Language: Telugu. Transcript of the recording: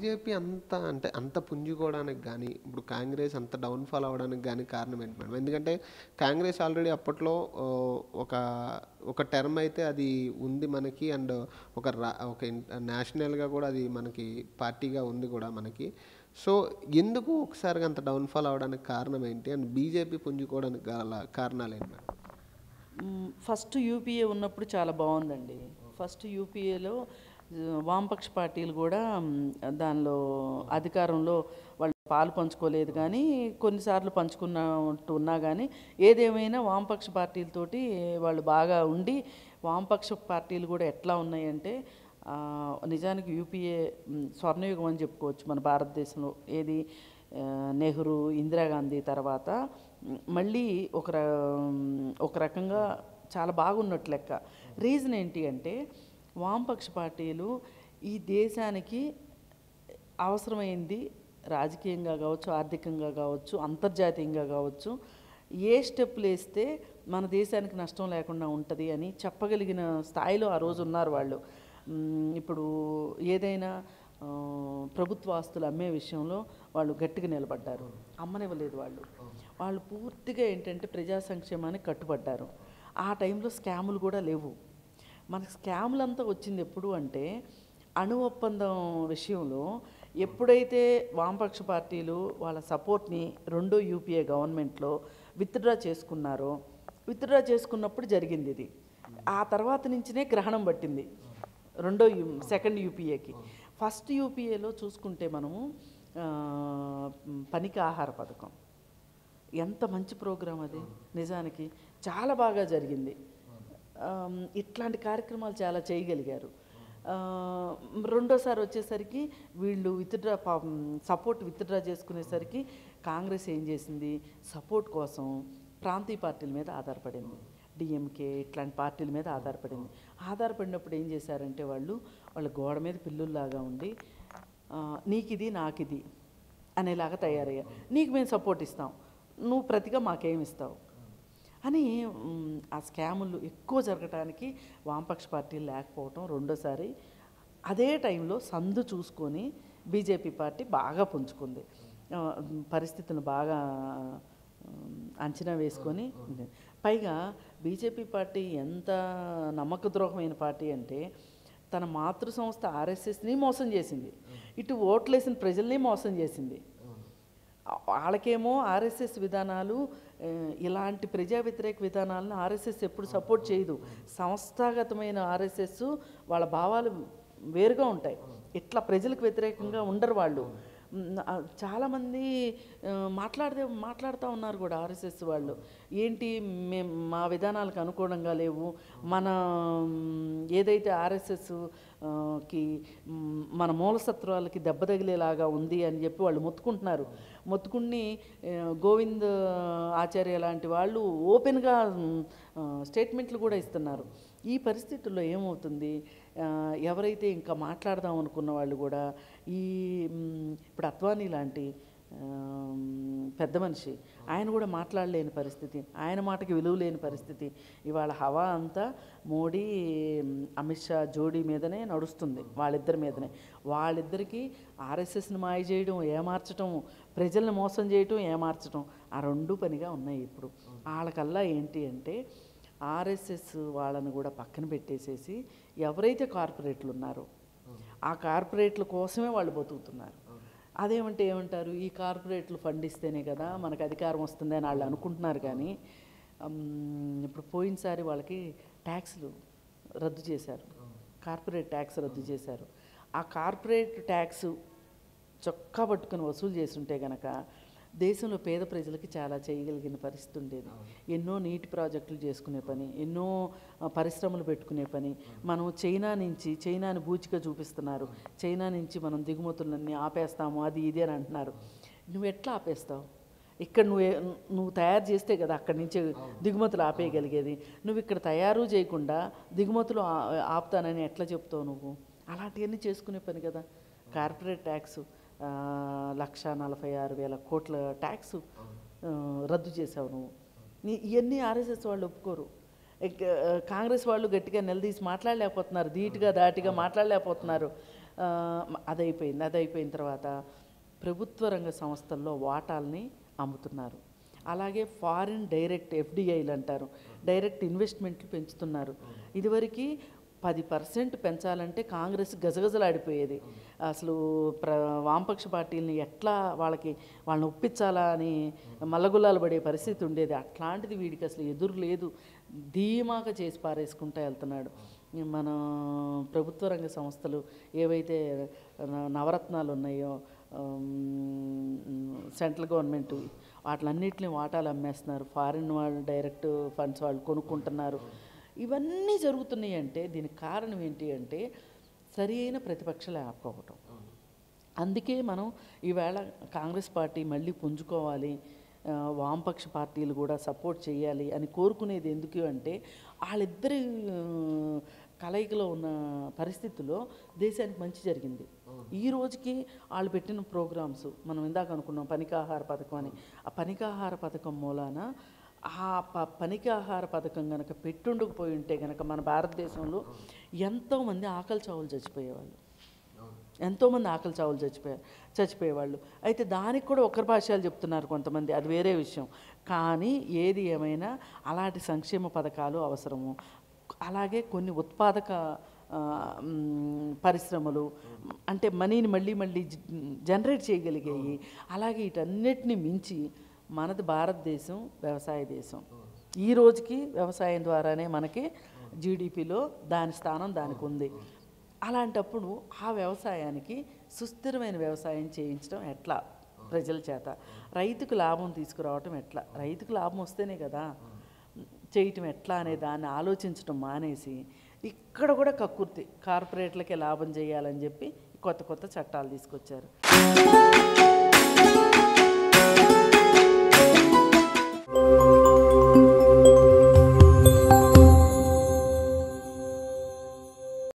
బీజేపీ అంత అంటే అంత పుంజుకోవడానికి కానీ ఇప్పుడు కాంగ్రెస్ అంత డౌన్ఫాల్ అవ్వడానికి కానీ కారణం ఏంటి మేడం ఎందుకంటే కాంగ్రెస్ ఆల్రెడీ అప్పట్లో ఆ, ఒక ఒక టర్మ్ అయితే అది ఉంది మనకి అండ్ ఒక రా ఒక నేషనల్గా కూడా అది మనకి పార్టీగా ఉంది కూడా మనకి సో ఎందుకు ఒకసారిగా అంత డౌన్ఫాల్ అవ్వడానికి కారణం ఏంటి అండ్ బీజేపీ పుంజుకోవడానికి గల కారణాలు ఏంటి మేడం మ్, ఫస్ట్ యూపీఏ ఉన్నప్పుడు చాలా బాగుందండి ఫస్ట్ యూపీఏలో వామపక్ష పార్టీలు కూడా మ్, దానిలో అధికారంలో వాళ్ళు పాలు పంచుకోలేదు కానీ కొన్నిసార్లు పంచుకున్నట్టు ఉన్నా కానీ ఏదేమైనా వామపక్ష పార్టీలతోటి వాళ్ళు బాగా ఉండి వామపక్ష పార్టీలు కూడా ఎట్లా ఉన్నాయంటే ఆ, నిజానికి యూపీఏ మ్, స్వర్ణయుగం అని చెప్పుకోవచ్చు మన భారతదేశంలో ఏది ఆ, నెహ్రూ ఇందిరాగాంధీ తర్వాత మ్, మళ్ళీ ఒక ర- ఒక రకంగా చాలా బాగున్నట్టు లెక్క రీజన్ ఏంటి అంటే వామపక్ష పార్టీలు ఈ దేశానికి అవసరమైంది రాజకీయంగా కావచ్చు ఆర్థికంగా కావచ్చు అంతర్జాతీయంగా కావచ్చు ఏ స్టెప్పులు వేస్తే మన దేశానికి నష్టం లేకుండా ఉంటుంది అని చెప్పగలిగిన స్థాయిలో ఆ రోజు ఉన్నారు వాళ్ళు మ్, ఇప్పుడు ఏదైనా ఆ, ప్రభుత్వ ఆస్తులు అమ్మే విషయంలో వాళ్ళు గట్టిగా నిలబడ్డారు అమ్మనివ్వలేదు వాళ్ళు వాళ్ళు పూర్తిగా ఏంటంటే ప్రజా సంక్షేమానికి కట్టుబడ్డారు ఆ టైంలో స్కాములు కూడా లేవు మనకి స్కాములంతా వచ్చింది ఎప్పుడు అంటే అణు ఒప్పందం విషయంలో ఎప్పుడైతే వామపక్ష పార్టీలు వాళ్ళ సపోర్ట్ని రెండో యూపీఏ గవర్నమెంట్లో విత్డ్రా చేసుకున్నారో విత్డ్రా చేసుకున్నప్పుడు జరిగింది ఇది ఆ తర్వాత నుంచినే గ్రహణం పట్టింది రెండో యూ సెకండ్ యూపీఏకి ఫస్ట్ యూపీఏలో చూసుకుంటే మనము ఆ, పనికి ఆహార పథకం ఎంత మంచి ప్రోగ్రాం అది నిజానికి చాలా బాగా జరిగింది ఆమ్, ఇట్లాంటి కార్యక్రమాలు చాలా చేయగలిగారు ఆ, రెండోసారి వచ్చేసరికి వీళ్ళు విత్డ్రా సపోర్ట్ విత్డ్రా చేసుకునేసరికి కాంగ్రెస్ ఏం చేసింది సపోర్ట్ కోసం ప్రాంతీయ పార్టీల మీద ఆధారపడింది డిఎంకే ఇట్లాంటి పార్టీల మీద ఆధారపడింది ఆధారపడినప్పుడు ఏం చేశారంటే వాళ్ళు వాళ్ళ గోడ మీద పిల్లుల్లాగా ఉండి ఆ, నీకిది నాకిది అనేలాగా తయారయ్యారు నీకు మేము సపోర్ట్ ఇస్తాం నువ్వు ప్రతిగా మాకేం ఇస్తావు అని మ్, ఆ స్కాములు ఎక్కువ జరగటానికి వామపక్ష పార్టీలు లేకపోవటం రెండోసారి అదే టైంలో సందు చూసుకొని బీజేపీ పార్టీ బాగా పుంజుకుంది ఆ, పరిస్థితులను బాగా ఉమ్, అంచనా వేసుకొని ఉంది. పైగా బీజేపీ పార్టీ ఎంత నమ్మకద్రోహమైన పార్టీ అంటే తన మాతృ సంస్థ ఆర్ఎస్ఎస్ని మోసం చేసింది ఇటు ఓట్లేసిన ప్రజల్ని మోసం చేసింది ఆ- వాళ్ళకేమో ఆర్ఎస్ఎస్ విధానాలు ఆ, ఇలాంటి ప్రజా వ్యతిరేక విధానాలను ఆర్ఎస్ఎస్ ఎప్పుడు సపోర్ట్ చేయదు సంస్థాగతమైన ఆర్ఎస్ఎస్ వాళ్ళ భావాలు వేరుగా ఉంటాయి ఇట్లా ప్రజలకు వ్యతిరేకంగా ఉండరు వాళ్ళు మ్, ఆ, చాలామంది ఆ, మాట్లాడితే మాట్లాడుతూ ఉన్నారు కూడా ఆర్ఎస్ఎస్ వాళ్ళు ఏంటి మేము మా విధానాలకు అనుకూలంగా లేవు మన మ్, ఏదైతే ఆర్ఎస్ఎస్ ఆ, కి మ్, మన మూలసత్వాలకి దెబ్బ తగిలేలాగా ఉంది అని చెప్పి వాళ్ళు మొత్తుకుంటున్నారు మొత్తుకుని ఆ, గోవింద్ ఆచార్య లాంటి వాళ్ళు ఓపెన్గా మ్, ఆ, స్టేట్మెంట్లు కూడా ఇస్తున్నారు ఈ పరిస్థితుల్లో ఏమవుతుంది ఆ, ఎవరైతే ఇంకా మాట్లాడదాం అనుకున్న వాళ్ళు కూడా ఈ మ్, ఇప్పుడు అద్వానీ లాంటి ఆ, పెద్ద మనిషి ఆయన కూడా మాట్లాడలేని పరిస్థితి ఆయన మాటకి విలువ లేని పరిస్థితి ఇవాళ హవా అంతా మోడీ మ్, అమిత్ షా జోడీ మీదనే నడుస్తుంది వాళ్ళిద్దరి మీదనే వాళ్ళిద్దరికీ ఆర్ఎస్ఎస్ని మాయ చేయడం ఏమార్చడం ప్రజల్ని మోసం చేయటం ఏమార్చడం ఆ రెండు పనిగా ఉన్నాయి ఇప్పుడు వాళ్ళకల్లా ఏంటి అంటే ఆర్ఎస్ఎస్ వాళ్ళని కూడా పక్కన పెట్టేసేసి ఎవరైతే కార్పొరేట్లు ఉన్నారో ఆ కార్పొరేట్ల కోసమే వాళ్ళు బతుకుతున్నారు అదేమంటే ఏమంటారు ఈ కార్పొరేట్లు ఫండ్ ఇస్తేనే కదా మనకు అధికారం వస్తుంది అని వాళ్ళు అనుకుంటున్నారు కానీ అమ్, ఇప్పుడు పోయినసారి వాళ్ళకి ట్యాక్స్లు రద్దు చేశారు కార్పొరేట్ ట్యాక్స్ రద్దు చేశారు ఆ కార్పొరేట్ ట్యాక్స్ చొక్కా పట్టుకుని వసూలు చేస్తుంటే గనక దేశంలో పేద ప్రజలకి చాలా చేయగలిగిన పరిస్థితి ఉండేది ఎన్నో నీటి ప్రాజెక్టులు చేసుకునే పని ఎన్నో ఆ, పరిశ్రమలు పెట్టుకునే పని మనం చైనా నుంచి చైనాని బూచిగా చూపిస్తున్నారు చైనా నుంచి మనం దిగుమతులన్నీ ఆపేస్తాము అది ఇది అని అంటున్నారు నువ్వు ఎట్లా ఆపేస్తావు ఇక్కడ నువ్వు ఏ- నువ్వు తయారు చేస్తే కదా అక్కడి నుంచి దిగుమతులు ఆపేయగలిగేది నువ్వు ఇక్కడ తయారు చేయకుండా దిగుమతులు ఆ- ఆపుతానని ఎట్లా చెప్తావు నువ్వు అలాంటివన్నీ చేసుకునే పని కదా కార్పొరేట్ ట్యాక్స్ ఆ, లక్ష నలభై ఆరు వేల కోట్ల ట్యాక్స్ ఆ, రద్దు చేసావు నువ్వు నీ- ఇవన్నీ ఆర్ఎస్ఎస్ వాళ్ళు ఒప్పుకోరు ఎక్- ఆ, కాంగ్రెస్ వాళ్ళు గట్టిగా నిలదీసి మాట్లాడలేకపోతున్నారు ధీటుగా దాటిగా మాట్లాడలేకపోతున్నారు ఆ, అదైపోయింది అదైపోయిన తర్వాత ప్రభుత్వ రంగ సంస్థల్లో వాటాల్ని అమ్ముతున్నారు అలాగే ఫారిన్ డైరెక్ట్ ఎఫ్డిఐలు అంటారు డైరెక్ట్ ఇన్వెస్ట్మెంట్లు పెంచుతున్నారు ఇదివరకు పది పర్సెంట్ పెంచాలంటే కాంగ్రెస్ గజగజలాడిపోయేది అసలు ప్ర వామపక్ష పార్టీలని ఎట్లా వాళ్ళకి వాళ్ళని ఒప్పించాలా అని మల్లగుల్లాలు పడే పరిస్థితి ఉండేది అట్లాంటిది వీడికి అసలు ఎదురు లేదు ధీమాగా చేసి పారేసుకుంటూ వెళ్తున్నాడు మన ప్రభుత్వ రంగ సంస్థలు ఏవైతే న- నవరత్నాలు ఉన్నాయో ఆమ్, సెంట్రల్ గవర్నమెంట్ వాటిలన్నిటిని వాటాలు అమ్మేస్తున్నారు ఫారిన్ వాళ్ళు డైరెక్ట్ ఫండ్స్ వాళ్ళు కొనుక్కుంటున్నారు ఇవన్నీ జరుగుతున్నాయి అంటే దీనికి కారణం ఏంటి అంటే సరి అయిన ప్రతిపక్ష లేకపోవటం అందుకే మనం ఈవేళ కాంగ్రెస్ పార్టీ మళ్ళీ పుంజుకోవాలి ఆ, వామపక్ష పార్టీలు కూడా సపోర్ట్ చేయాలి అని కోరుకునేది ఎందుకు అంటే వాళ్ళిద్దరి ఆ, కలయికలో ఉన్న పరిస్థితుల్లో దేశానికి మంచి జరిగింది ఈ రోజుకి వాళ్ళు పెట్టిన ప్రోగ్రామ్స్ మనం ఇందాక అనుకున్నాం పనికాహార పథకం అని ఆ పనికాహార పథకం మూలాన ఆ ప పనికాహార పథకం కనుక పెట్టుండకపోయి ఉంటే కనుక మన భారతదేశంలో ఎంతోమంది ఆకలి చావులు చచ్చిపోయేవాళ్ళు ఎంతోమంది ఆకలి చావులు చచ్చిపోయారు చచ్చిపోయేవాళ్ళు అయితే దానికి కూడా ఒకరి భాషలు చెప్తున్నారు కొంతమంది అది వేరే విషయం కానీ ఏది ఏమైనా అలాంటి సంక్షేమ పథకాలు అవసరము అలాగే కొన్ని ఉత్పాదక ఆ, మ్, పరిశ్రమలు అంటే మనీని మళ్ళీ మళ్ళీ జ- జనరేట్ చేయగలిగాయి అలాగే వీటన్నిటిని మించి మనది భారతదేశం వ్యవసాయ దేశం ఈ రోజుకి వ్యవసాయం ద్వారానే మనకి జీడిపిలో దాని స్థానం దానికి ఉంది అలాంటప్పుడు ఆ వ్యవసాయానికి సుస్థిరమైన వ్యవసాయం చేయించడం ఎట్లా ప్రజల చేత రైతుకు లాభం తీసుకురావటం ఎట్లా రైతుకు లాభం వస్తేనే కదా చేయటం ఎట్లా అనే దాన్ని ఆలోచించడం మానేసి ఇక్కడ కూడా కక్కుర్తి కార్పొరేట్లకే లాభం చేయాలని చెప్పి కొత్త కొత్త చట్టాలు తీసుకొచ్చారు